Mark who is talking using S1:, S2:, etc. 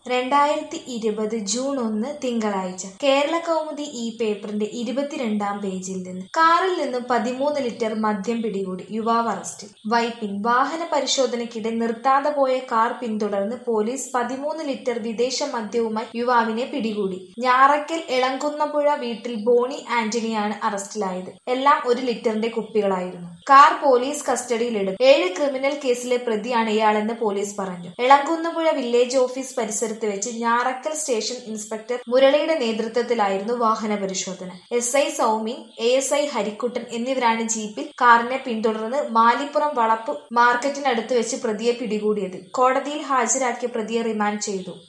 S1: രണ്ടായിരത്തി ഇരുപത് ജൂൺ ഒന്ന് തിങ്കളാഴ്ച കേരള കൗമുദി ഈ പേപ്പറിന്റെ ഇരുപത്തിരണ്ടാം പേജിൽ നിന്ന് കാറിൽ നിന്നും പതിമൂന്ന് ലിറ്റർ മദ്യം പിടികൂടി യുവാവ് അറസ്റ്റിൽ വൈപ്പിൻ വാഹന പരിശോധനയ്ക്കിടെ നിർത്താതെ പോയ കാർ പിന്തുടർന്ന് പോലീസ് പതിമൂന്ന് ലിറ്റർ വിദേശ മദ്യവുമായി യുവാവിനെ പിടികൂടി ഞാറയ്ക്കൽ എളങ്കുന്നപ്പുഴ വീട്ടിൽ ബോണി ആന്റണിയാണ് അറസ്റ്റിലായത് എല്ലാം ഒരു ലിറ്ററിന്റെ കുപ്പികളായിരുന്നു കാർ പോലീസ് കസ്റ്റഡിയിലെടുത്തു ഏഴ് ക്രിമിനൽ കേസിലെ പ്രതിയാണ് ഇയാളെന്ന് പോലീസ് പറഞ്ഞു എളങ്കുന്നപ്പുഴ വില്ലേജ് ഓഫീസ് പരിസരത്ത് വെച്ച് ഞാറക്കൽ സ്റ്റേഷൻ ഇൻസ്പെക്ടർ മുരളിയുടെ നേതൃത്വത്തിലായിരുന്നു വാഹന പരിശോധന S I Saumin A S I Harikuttan എന്നിവരാണ് ജീപ്പിൽ കാറിനെ പിന്തുടർന്ന് മാലിപ്പുറം വളപ്പ് മാർക്കറ്റിനടുത്ത് വെച്ച് പ്രതിയെ പിടികൂടിയത് കോടതിയിൽ ഹാജരാക്കിയ പ്രതിയെ റിമാൻഡ് ചെയ്തു